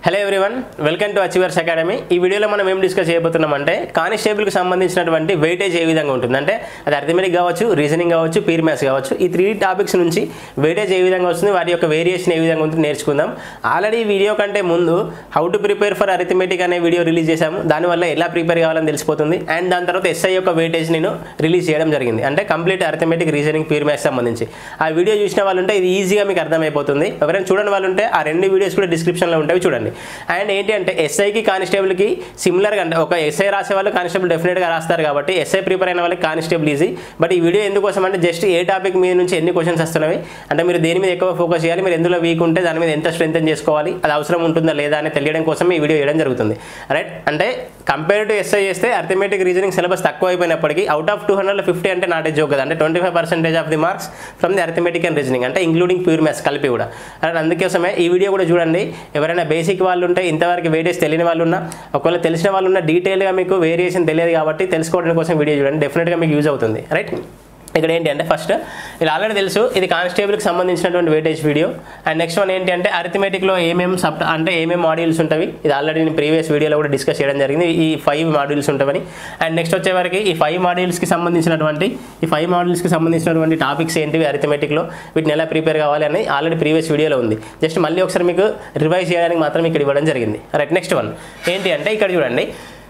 hello everyone welcome to Achievers Academy ఈ వీడియోలో మనం ఏం డిస్కస్ చేయబోతున్నామంటే కానిస్టేబుల్కి సంబంధించినటువంటి వెయిటేజ్ ఏ విధంగా ఉంటుంది అంటే అది అర్థమెటిక్ కావచ్చు రీజనింగ్ కావచ్చు పీర్ మ్యాథ్స్ కావచ్చు ఈ త్రీ టాపిక్స్ నుంచి వెయిటేజ్ ఏ విధంగా వస్తుంది వాటి యొక్క వేరియేషన్ ఏ విధంగా ఉంటుంది నేర్చుకుందాం ఆల్రెడీ ఈ వీడియో కంటే ముందు how to prepare for arithmetic అనే వీడియో రిలీజ్ చేశాము దానివల్ల ఎలా ప్రిపేర్ కావాలని తెలిసిపోతుంది అండ్ దాని తర్వాత ఎస్ఐ యొక్క వెయిటేజ్ నేను రిలీజ్ చేయడం జరిగింది అంటే complete arithmetic reasoning pure maths సంబంధించి ఆ వీడియో చూసిన వాళ్ళు ఉంటే ఇది ఈజీగా మీకు అర్థమైపోతుంది ఎవరైనా చూడని వాళ్ళు ఉంటే ఆ రెండు వీడియోస్ కూడా డిస్క్రిప్షన్లో ఉంటాయి చూడండి అండ్ ఏంటి అంటే ఎస్ఐకి కానిస్టేబుల్కి సిమిలర్గా అంటే ఒక ఎస్ఐ రాసే వాళ్ళు కానిస్టేబుల్ డెఫినెట్గా రాస్తారు కాబట్టి ఎస్ఐ ప్రిపేర్ అయిన వాళ్ళకి కానిస్టేబుల్ ఈజీ బట్ ఈ వీడియో ఎందుకోసం అంటే జస్ట్ ఏ టాపిక్ మీద నుంచి ఎన్ని క్వశ్చన్స్ వస్తున్నవి అంటే మీరు దేని మీద ఎక్కువ ఫోకస్ చేయాలి మీరు ఎందులో వీక్ ఉంటే దాని మీద ఎంత స్ట్రెంత్ చేసుకోవాలి అది అవసరం ఉంటుందా లేదా అని తెలియడం కోసం ఈ వీడియో చేయడం జరుగుతుంది రైట్ అంటే కంపేర్ టు ఎస్ఐ చేస్తే అర్థమెటిక్ రీజనింగ్ సిలబస్ తక్కువ అయిపోయినప్పటికీ out of two hundred fifty అంటే నాట్ జోక్ కదా అంటే twenty five percentage of the marks from the arithmetic and reasoning అంటే ఇంక్లూడింగ్ ప్యూర్ మ్యాథ్స్ కలిపి కూడా అండ్ అందుకోసమే ఈ వీడియో కూడా చూడండి ఎవరైనా బేసిక్ వాళ్ళు ఉంటే ఇంతవరకు వేరియస్ తెలియని వాళ్ళు ఉన్నా ఒకవేళ తెలిసిన వాళ్ళు ఉన్న డీటెయిల్గా మీకు వేరియేషన్ తెలియదు కాబట్టి తెలుసుకోవడం కోసం వీడియో చూడండి డెఫినెట్గా మీకు యూజ్ అవుతుంది రైట్ ఇక్కడ ఏంటి అంటే ఫస్ట్ ఇది ఆల్రెడీ తెలుసు ఇది కానిస్టేబుల్కి సంబంధించినటువంటి weightage video and next one ఏంటి అంటే అరిథమెటిక్లో ఏమేం సబ్ అంటే ఏమేమి మాడ్యూల్స్ ఉంటాయి ఇది ఆల్రెడీ నేను ప్రీవియస్ వీడియోలో కూడా డిస్కస్ చేయడం జరిగింది ఈ ఫైవ్ మాడ్యూల్స్ ఉంటాయని అండ్ నెక్స్ట్ వచ్చేవరకు ఈ ఫైవ్ మాడ్యూల్స్కి సంబంధించినటువంటి ఈ ఫైవ్ మాడ్యూల్స్కి సంబంధించినటువంటి టాపిక్స్ ఏంటివి అరిథమెటిక్లో వీటిని ఎలా ప్రిపేర్ కావాలి అని ఆల్రెడీ ప్రీవియస్ వీడియోలో ఉంది జస్ట్ మళ్ళీ ఒకసారి మీకు రివైజ్ చేయడానికి మాత్రం ఇక్కడ ఇవ్వడం జరిగింది రైట్ నెక్స్ట్ వన్ ఏంటి అంటే ఇక్కడ చూడండి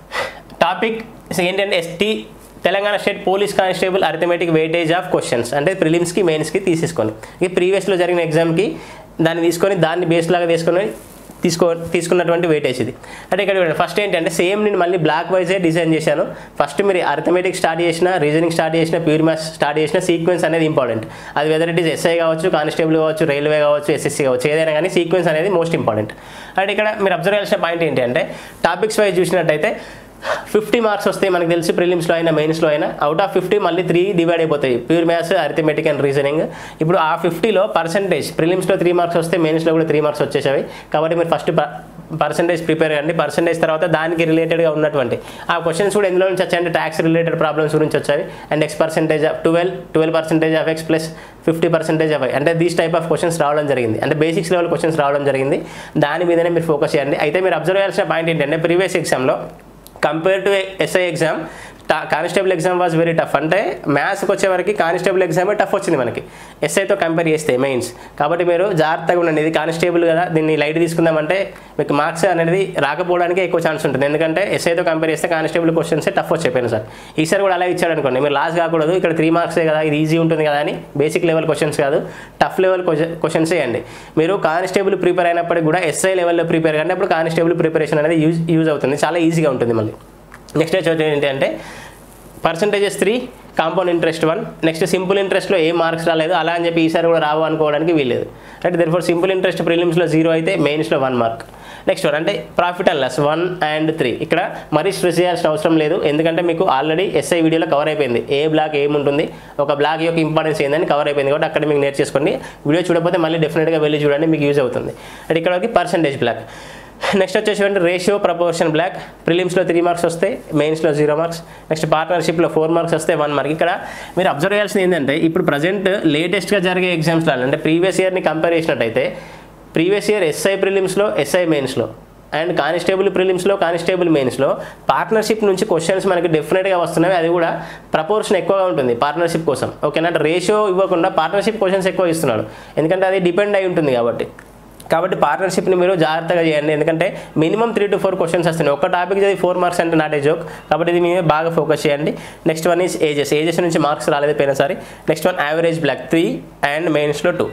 టాపిక్ ఏంటంటే ST Telangana state police constable arithmetic weightage of questions అంటే ప్రిలిమ్స్కి మెయిన్స్కి తీసేసుకోండి ఈ ప్రీవియస్లో జరిగిన ఎగ్జామ్కి దాన్ని తీసుకొని దాన్ని బేస్ లాగా తీసుకొని తీసుకో తీసుకున్నటువంటి వెయిటేజ్ ఇది అంటే ఇక్కడ చూడండి ఫస్ట్ ఏంటంటే సేమ్ నేను మళ్ళీ బ్లాక్ వైజే డిజైన్ చేశాను ఫస్ట్ మీరు అరిథమెటిక్ స్టార్ట్ చేసిన రీజనింగ్ స్టార్ట్ చేసిన ప్యూర్ మ్యాథ్స్ స్టార్ట్ చేసిన సీక్వెన్స్ అనేది ఇంపార్టెంట్ అది వెదర్ ఇట్ ఈస్ ఎస్ఐ కావచ్చు కానిస్టేబుల్ కావచ్చు రైల్వే కావచ్చు ఎస్ఎస్సీ కావచ్చు ఏదైనా కానీ సీక్వెన్స్ అనేది మోస్ట్ ఇంపార్టెంట్ అండ్ ఇక్కడ మీరు అబ్జర్వ్ చేయాల్సిన పాయింట్ ఏంటి అంటే టాపిక్స్ వైజ్ చూసినట్టయితే ఫిఫ్టీ మార్క్స్ వస్తాయి మనకు తెలిసి ప్రిలిమ్స్లో అయినా మెయిన్స్లో అయినా అవుట్ ఆఫ్ ఫిఫ్టీ మళ్ళీ త్రీ డివైడ్ అయిపోతాయి pure maths arithmetic and reasoning ఇప్పుడు ఆ ఫిఫ్టీలో పర్సెంటేజ్ ప్రిలిమ్స్లో త్రీ మార్క్స్ వస్తే మెయిన్స్లో కూడా త్రీ మార్క్స్ వచ్చేసాయి కాబట్టి మీరు ఫస్ట్ పర్సెంటేజ్ ప్రిపేర్ కండి పర్సెంటేజ్ తర్వాత దానికి రిలేటెడ్గా ఉన్నటువంటి ఆ క్వశ్చన్స్ కూడా ఎందులో నుంచి వచ్చాయంటే ట్యాక్స్ రిలేటెడ్ ప్రాబ్లమ్స్ గురించి వచ్చాయి and X percentage of twelve twelve percentage of X plus fifty percentage of అంటే దీస్ టైప్ ఆఫ్ క్వశ్చన్స్ రావడం జరిగింది అంటే బేసిక్స్ లెవెల్ క్వశ్చన్స్ రావడం జరిగింది దాని మీదనే మీరు ఫోకస్ చేయండి అయితే మీరు అబ్జర్వ్ చేయాల్సిన పాయింట్ ఏంటంటే ప్రీవియస్ ఎగ్జామ్లో compare to SI exam constable exam was very tough అంటే మ్యాథ్స్కి వచ్చేవరకు కానిస్టేబుల్ ఎగ్జామే టఫ్ వచ్చింది మనకి ఎస్ఐతో కంపేర్ చేస్తే మెయిన్స్ కాబట్టి మీరు జాగ్రత్తగా ఉండండి ఇది కానిస్టేబుల్ కదా దీన్ని లైట్ తీసుకుందామంటే మీకు మార్క్స్ అనేది రాకపోవడానికి ఎక్కువ ఛాన్స్ ఉంటుంది ఎందుకంటే ఎస్ఐతో కంపేర్ చేస్తే కానిస్టేబుల్ క్వశ్చన్స్ టఫ్ వచ్చేపోయినాయి సార్ ఈసారి కూడా అలా ఇచ్చాడు అనుకోండి మీరు లాస్ కాకూడదు ఇక్కడ త్రీ మార్క్సే కదా ఇది ఈజీ ఉంటుంది కదా అని బేసిక్ లెవెల్ క్వశ్చన్స్ కాదు టఫ్ లెవెల్ క్వశ్చన్స్ వేయండి మీరు కానిస్టేబుల్ ప్రిపేర్ అయినప్పటికి కూడా ఎస్ఐ లెవెల్లో ప్రిపేర్ కానీ అప్పుడు కానిస్టేబుల్ ప్రిపరేషన్ అనేది యూజ్ యూజ్ అవుతుంది చాలా ఈజీగా ఉంటుంది మళ్ళీ నెక్స్ట్ వచ్చి ఏంటి అంటే percentages three compound interest one next simple ఇంట్రెస్ట్లో ఏ మార్క్స్ రాలేదు అలా అని చెప్పి ఈసారి కూడా రావు అనుకోవడానికి వీల్లేదు right there for simple interest ప్రిలిమ్స్లో జీరో అయితే మెయిన్స్లో వన్ మార్క్ నెక్స్ట్ వన్ అంటే profit and loss one and three ఇక్కడ మరీ స్ట్రెస్ చేయాల్సిన అవసరం లేదు ఎందుకంటే మీకు ఆల్రెడీ ఎస్ఐ వీడియోలో కవర్ అయిపోయింది ఏ బ్లాక్ ఏముంటుంది ఒక బ్లాక్ యొక్క ఇంపార్టెన్స్ ఏందని కవర్ అయిపోయింది కాబట్టి అక్కడ మీకు నేర్చేసుకోండి వీడియో చూడకపోతే మళ్ళీ డెఫినెట్గా వెళ్ళి చూడండి మీకు యూజ్ అవుతుంది అండ్ ఇక్కడ వరకు పర్సంటేజ్ బ్లాక్ నెక్స్ట్ వచ్చేసి రేషియో ప్రపోర్షన్ బ్లాక్ ప్రిలిమ్స్లో త్రీ మార్క్స్ వస్తే మెయిన్స్లో జీరో మార్క్స్ నెక్స్ట్ పార్ట్నర్షిప్లో ఫోర్ మార్క్స్ వస్తే వన్ మార్క్ ఇక్కడ మీరు అబ్జర్వ్ చేయాల్సింది ఏంటంటే ఇప్పుడు ప్రజెంట్ లేటెస్ట్గా జరిగే ఎగ్జామ్స్లో అంటే ప్రీవియస్ ఇయర్ని కంపేర్ చేసినట్టయితే ప్రీవియస్ ఇయర్ ఎస్ఐ ప్రిలిమ్స్లో ఎస్ఐ మెయిన్స్లో అండ్ కానిస్టేబుల్ ప్రిలిమ్స్లో కానిస్టేబుల్ మెయిన్స్లో పార్ట్నర్షిప్ నుంచి క్వశ్చన్స్ మనకి డెఫినెట్గా వస్తున్నాయి అది కూడా ప్రపోర్షన్ ఎక్కువగా ఉంటుంది పార్ట్నర్షిప్ కోసం ఓకేనా అంటే రేషియో ఇవ్వకుండా పార్ట్నర్షిప్ క్వశ్చన్స్ ఎక్కువ ఇస్తున్నాడు ఎందుకంటే అది డిపెండ్ అయి ఉంటుంది కాబట్టి కాబట్టి పార్ట్నర్షిప్ని మీరు జాగ్రత్తగా చేయండి ఎందుకంటే minimum three to four questions వస్తున్నాయి ఒక టాపిక్ చదివి ఫోర్ మార్క్స్ అంటే నాట్ ఏ జోక్ కాబట్టి ఇది మీద బాగా ఫోకస్ చేయండి next one is ages ages నుంచి మార్క్స్ రాలేదు పోయినసారి next one average block three and మెయిన్స్లో two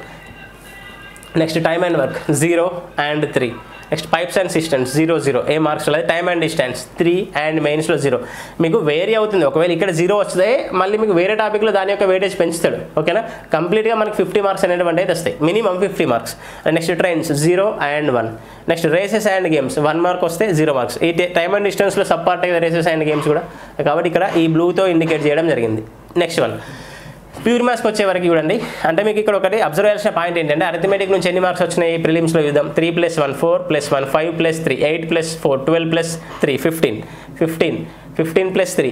next time and work zero and three next pipes and cisterns zero zero ఏ మార్క్స్ లేదు time and distance three and మెయిన్స్లో zero మీకు vary అవుతుంది ఒకవేళ ఇక్కడ జీరో వస్తే మళ్ళీ మీకు వేరే టాపిక్లో దాని యొక్క వెయిటేజ్ పెంచుతాడు ఓకేనా కంప్లీట్గా మనకి ఫిఫ్టీ మార్క్స్ అనేటువంటి అయితే వస్తాయి minimum fifty marks next trains zero and one next races and games one mark వస్తే జీరో మార్క్స్ ఈ టైమ్ అండ్ డిస్టెన్స్లో సబ్పార్ట్ అయ్యే రేసెస్ అండ్ గేమ్స్ కూడా కాబట్టి ఇక్కడ ఈ బ్లూతో ఇండికేట్ చేయడం జరిగింది నెక్స్ట్ వన్ ప్యూర్ మ్యాథ్స్కి వచ్చే వరకు చూడండి అంటే మీకు ఇక్కడ ఒకటి అబ్జర్వ్ చేయాల్సిన పాయింట్ ఏంటంటే అరిథమెటిక్ నుంచి ఎన్ని మార్క్స్ వచ్చినాయి ప్రిలిమ్స్లో చూద్దాం three plus one four plus one five plus three eight plus four twelve plus three fifteen fifteen fifteen plus three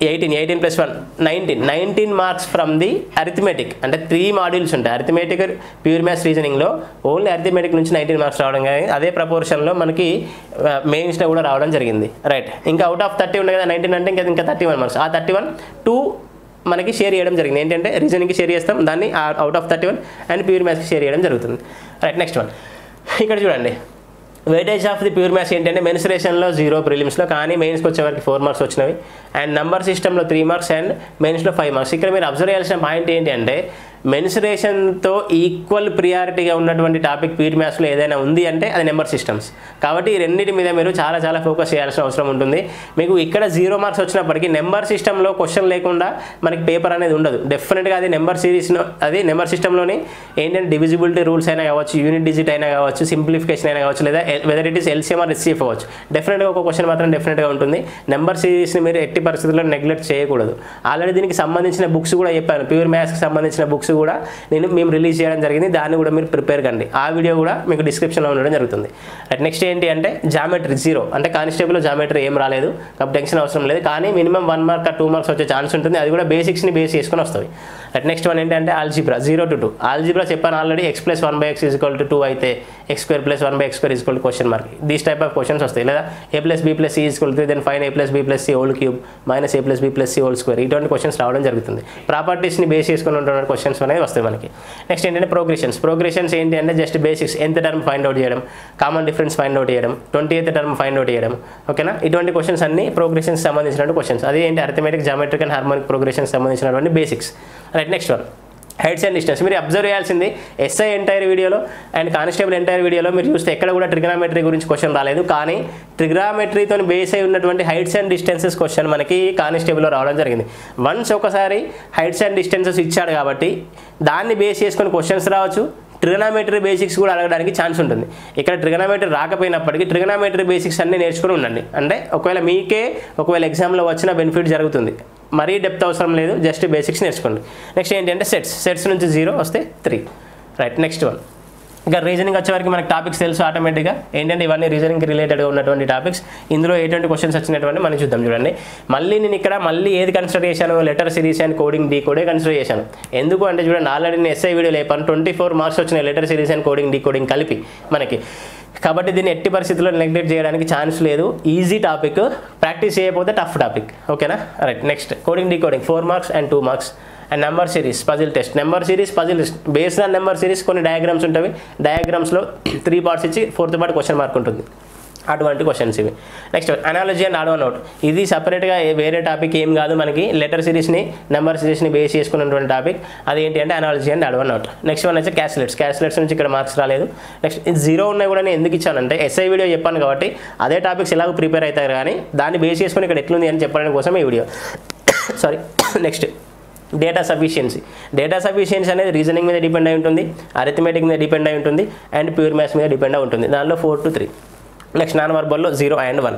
eighteen eighteen plus one nineteen nineteen marks from the arithmetic అంటే three modules ఉంటాయి arithmetic pure maths రీజనింగ్లో only arithmetic నుంచి nineteen marks రావడం కానీ అదే ప్రపోర్షన్లో మనకి మెయిన్స్లో కూడా రావడం జరిగింది రైట్ ఇంకా అవుట్ ఆఫ్ థర్టీ ఉన్నాయి కదా నైన్టీన్ అంటే ఇంకా ఇంకా థర్టీ వన్ మార్క్స్ ఆ థర్టీ వన్ టూ మనకి షేర్ చేయడం జరిగింది ఏంటంటే రీజనింగ్కి షేర్ చేస్తాం దాన్ని out of thirty one and pure మ్యాథ్స్కి షేర్ చేయడం జరుగుతుంది రైట్ నెక్స్ట్ వన్ ఇక్కడ చూడండి weightage of the pure maths ఏంటంటే మెన్సురేషన్లో జీరో ప్రిలిమ్స్లో కానీ మెయిన్స్కి వచ్చేవరకు ఫోర్ మార్క్స్ వచ్చినవి అండ్ నంబర్ సిస్టంలో త్రీ మార్క్స్ అండ్ మెయిన్స్లో ఫైవ్ మార్క్స్ ఇక్కడ మీరు అబ్జర్వ్ చేయాల్సిన పాయింట్ ఏంటి అంటే మెన్సురేషన్తో ఈక్వల్ ప్రియారిటీగా ఉన్నటువంటి టాపిక్ ప్యూర్ మ్యాథ్స్లో ఏదైనా ఉంది అంటే అది నెంబర్ సిస్టమ్స్ కాబట్టి ఈ రెండింటి మీద మీరు చాలా చాలా ఫోకస్ చేయాల్సిన అవసరం ఉంటుంది మీకు ఇక్కడ జీరో మార్క్స్ వచ్చినప్పటికీ నెంబర్ సిస్టంలో క్వశ్చన్ లేకుండా మనకి పేపర్ అనేది ఉండదు డెఫినెట్గా అది నెంబర్ సిరీస్లో అది నెంబర్ సిస్టంలోని ఏంటంటే డివిజిబిలిటీ రూల్స్ అయినా కావచ్చు యూనిట్ డిజిట్ అయినా కావచ్చు సింప్లిఫికేషన్ అయినా కావచ్చు లేదా whether it is LCM or HCF అవ్వచ్చు డెఫినెట్గా ఒక క్వశ్చన్ మాత్రం డెఫినెట్గా ఉంటుంది నెంబర్ సిరీస్ని మీరు ఎట్టి పరిస్థితుల్లో నెగ్లెక్ట్ చేయకూడదు ఆల్రెడీ దీనికి సంబంధించిన బుక్స్ కూడా చెప్పాను ప్యూర్ మ్యాథ్స్కి సంబంధించిన బుక్స్ కూడా నేను మేము రిలీజ్ చేయడం జరిగింది దాన్ని కూడా మీరు ప్రిపేర్ కండి ఆ వీడియో కూడా మీకు డిస్క్రిప్షన్లో ఉండడం జరుగుతుంది రైట్ నెక్స్ట్ ఏంటి అంటే జామెట్రీ జీరో అంటే కానిస్టేబుల్ జామెట్రీ ఏం రాలేదు కాబట్టి టెన్షన్ అవసరం లేదు కానీ minimum one mark two marks వచ్చే ఛాన్స్ ఉంటుంది అది కూడా బేసిక్స్ని బేస్ చేసుకొని వస్తుంది రైట్ నెక్స్ట్ వన్ ఏంటంటే algebra zero to two algebra చెప్పాను already X plus one by X equal to two అయితే X square plus one by X square equal to question mark these type of questions వస్తాయి లేదా A plus B plus C equal to then find A plus B plus C whole cube minus A plus B plus C whole square ఇటువంటి క్వశ్చన్స్ రావడం జరుగుతుంది ప్రాపర్టీస్ని base చేసుకుని ఉంటున్న questions అనేవి వస్తాయి మనకి నెక్స్ట్ ఏంటంటే ప్రోగ్రెషన్స్ ప్రోగ్రెషన్స్ ఏంటి అంటే జస్ట్ బేసిక్స్ ఎంత టర్మ్ ఫైండ్ అవుట్ చేయడం కామన్ డిఫరెన్స్ ఫైండ్ అవుట్ చేయడం twenty eighth term find out చేయడం ఓకేనా ఇటువంటి క్వశ్చన్స్ అన్ని ప్రోగ్రెషన్స్ సంబంధించినటువంటి క్వశ్చన్స్ అది ఏంటి arithmetic geometric and harmonic progressions సంబంధించినటువంటి basics right next one heights and distance మీరు అబ్జర్వ్ చేయాల్సింది ఎస్ఐ ఎంటైర్ వీడియోలో అండ్ కానిస్టేబుల్ ఎంటైర్ వీడియోలో మీరు చూస్తే ఎక్కడ కూడా ట్రిగ్రామెట్రీ గురించి క్వశ్చన్ రాలేదు కానీ ట్రిగ్రామెట్రీతో బేస్ అయి ఉన్నటువంటి హైట్స్ అండ్ డిస్టెన్సెస్ క్వశ్చన్ మనకి కానిస్టేబుల్లో రావడం జరిగింది వన్స్ ఒకసారి హైట్స్ అండ్ డిస్టెన్సెస్ ఇచ్చాడు కాబట్టి దాన్ని బేస్ చేసుకొని క్వశ్చన్స్ రావచ్చు ట్రిగనామెట్రీ బేసిక్స్ కూడా అడగడానికి ఛాన్స్ ఉంటుంది ఇక్కడ ట్రిగనామెట్రీ రాకపోయినప్పటికీ ట్రిగనామెట్రీ బేసిక్స్ అన్నీ నేర్చుకుని ఉండండి అంటే ఒకవేళ మీకే ఒకవేళ ఎగ్జామ్లో వచ్చిన బెనిఫిట్ జరుగుతుంది మరీ డెప్త్ అవసరం లేదు జస్ట్ బేసిక్స్ నేర్చుకోండి నెక్స్ట్ ఏంటంటే సెట్స్ సెట్స్ నుంచి జీరో వస్తే త్రీ రైట్ నెక్స్ట్ వన్ ఇంకా రీజనింగ్ వచ్చేవరకు మనకి టాపిక్స్ తెలుసు ఆటోమేటిక్గా ఏంటంటే ఇవన్నీ రీజనింగ్కి రిలేటెడ్గా ఉన్నటువంటి టాపిక్స్ ఇందులో ఎటువంటి క్వశ్చన్స్ వచ్చినటువంటి మనం చూద్దాం చూడండి మళ్ళీ నేను ఇక్కడ మళ్ళీ ఏది కన్సిడర్ చేశాను letter series and coding decode consider చేశాను ఎందుకు అంటే చూడండి ఆల్రెడీ నేను ఎస్ఐ వీడియో లేపాను ట్వంటీ ఫోర్ మార్క్స్ వచ్చినాయి letter series and coding decoding కలిపి మనకి కాబట్టి దీన్ని ఎట్టి పరిస్థితుల్లో నెగ్లెక్ట్ చేయడానికి ఛాన్స్ లేదు ఈజీ టాపిక్ ప్రాక్టీస్ చేయకపోతే టఫ్ టాపిక్ ఓకేనా right next coding decoding four marks and two marks and number series puzzle test number series puzzle test based on number series కొన్ని డయాగ్రామ్స్ ఉంటాయి డయాగ్రామ్స్లో three parts ఇచ్చి fourth part question mark ఉంటుంది అటువంటి questions ఇవి next analogy and odd one out ఇది సపరేట్గా వేరే టాపిక్ ఏం కాదు మనకి లెటర్ సిరీస్ని నెంబర్ సిరీస్ని బేస్ చేసుకున్నటువంటి టాపిక్ అది ఏంటి అంటే analogy and odd one out next one వచ్చి క్యాస్లెట్స్ క్యాస్లెట్స్ నుంచి ఇక్కడ మార్క్స్ రాలేదు నెక్స్ట్ ఇది జీరో ఉన్నాయి కూడా నేను ఎందుకు ఇచ్చానంటే ఎస్ఐ వీడియో చెప్పాను కాబట్టి అదే టాపిక్స్ ఎలాగో ప్రిపేర్ అవుతారు కానీ దాన్ని బేస్ చేసుకుని ఇక్కడ ఎట్లుంది అని చెప్పడానికి కోసం ఈ video sorry next data sufficiency data sufficiency అనేది రీజనింగ్ మీద డిపెండ్ అయి ఉంటుంది అరిథమెటిక్ మీద డిపెండ్ అయి ఉంటుంది అండ్ ప్యూర్ మ్యాథ్స్ మీద డిపెండ్ అయి ఉంటుంది దానిలో four to three next non వర్బల్లో zero and one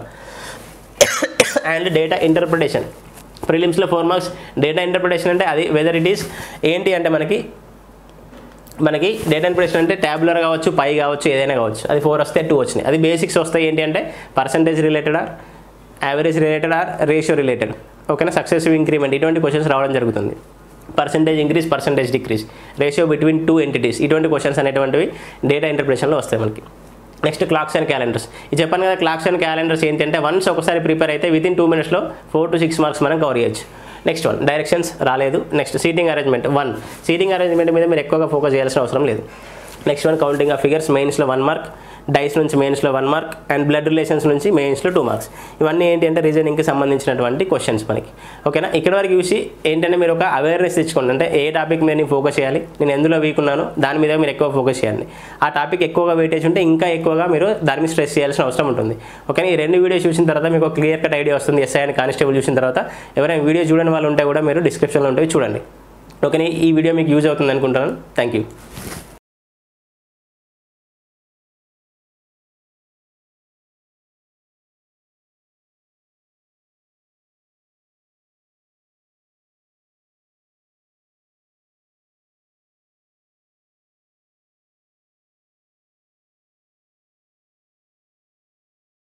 and data interpretation ప్రిలిమ్స్లో ఫోర్ మార్క్స్ డేటా ఇంటర్ప్రిటేషన్ అంటే అది వెదర్ ఇట్ ఈస్ ఏంటి అంటే మనకి మనకి డేటా ఇంటర్ప్రిటేషన్ అంటే ట్యాబులర్ కావచ్చు పై కావచ్చు ఏదైనా కావచ్చు అది ఫోర్ వస్తే టూ వచ్చినాయి అది బేసిక్స్ వస్తాయి ఏంటి అంటే percentage related or average related or ratio related ఓకేనా సక్సెసివ్ ఇంక్రిమెంట్ ఇటువంటి క్వశ్చన్స్ రావడం జరుగుతుంది percentage increase percentage decrease ratio between two entities ఇటువంటి క్వశ్చన్స్ అనేటువంటివి డేటా ఇంటర్ప్రిటేషన్లో వస్తాయి మనకి నెక్స్ట్ క్లాక్స్ అండ్ క్యాలెండర్స్ ఇది చెప్పాను కదా క్లాక్స్ అండ్ క్యాలెండర్స్ ఏంటంటే వన్స్ ఒకసారి ప్రిపేర్ అయితే విత్ ఇన్ టూ మినిట్స్లో ఫోర్ టు సిక్స్ మార్క్స్ మనం కవర్ చేయొచ్చు నెక్స్ట్ వన్ డైరెక్షన్స్ రాలేదు next seating arrangement one seating arrangement మీద మీరు ఎక్కువగా ఫోకస్ చేయాల్సిన అవసరం లేదు next one counting of figures మెయిన్స్లో వన్ మార్క్ డైస్ నుంచి మెయిన్స్లో one mark and blood relations నుంచి మెయిన్స్లో టూ మార్క్స్ ఇవన్నీ ఏంటి అంటే రీజనింగ్కి సంబంధించినటువంటి క్వశ్చన్స్ మనకి ఓకేనా ఇక్కడ వరకు చూసి ఏంటంటే మీరు ఒక అవేర్నెస్ తెచ్చుకోండి అంటే ఏ టాపిక్ మీద నేను ఫోకస్ చేయాలి నేను ఎందులో వీక్ ఉన్నానో దాని మీద మీరు ఎక్కువ ఫోకస్ చేయాలి ఆ టాపిక్ ఎక్కువగా వెయిటేజ్ ఉంటే ఇంకా ఎక్కువగా మీరు దాని మీద స్ట్రెస్ చేయాల్సిన అవసరం ఉంటుంది ఓకేనా ఈ రెండు వీడియోస్ చూసిన తర్వాత మీకు క్లియర్ కట్ ఐడియా వస్తుంది ఎస్ఐ అండ్ కానిస్టేబుల్ చూసిన తర్వాత ఎవరైనా వీడియో చూడని వాళ్ళు ఉంటే కూడా మీరు డిస్క్రిప్షన్లో ఉంటే చూడండి ఓకేనా ఈ వీడియో మీకు యూజ్ అవుతుంది అనుకుంటాను థ్యాంక్ యూ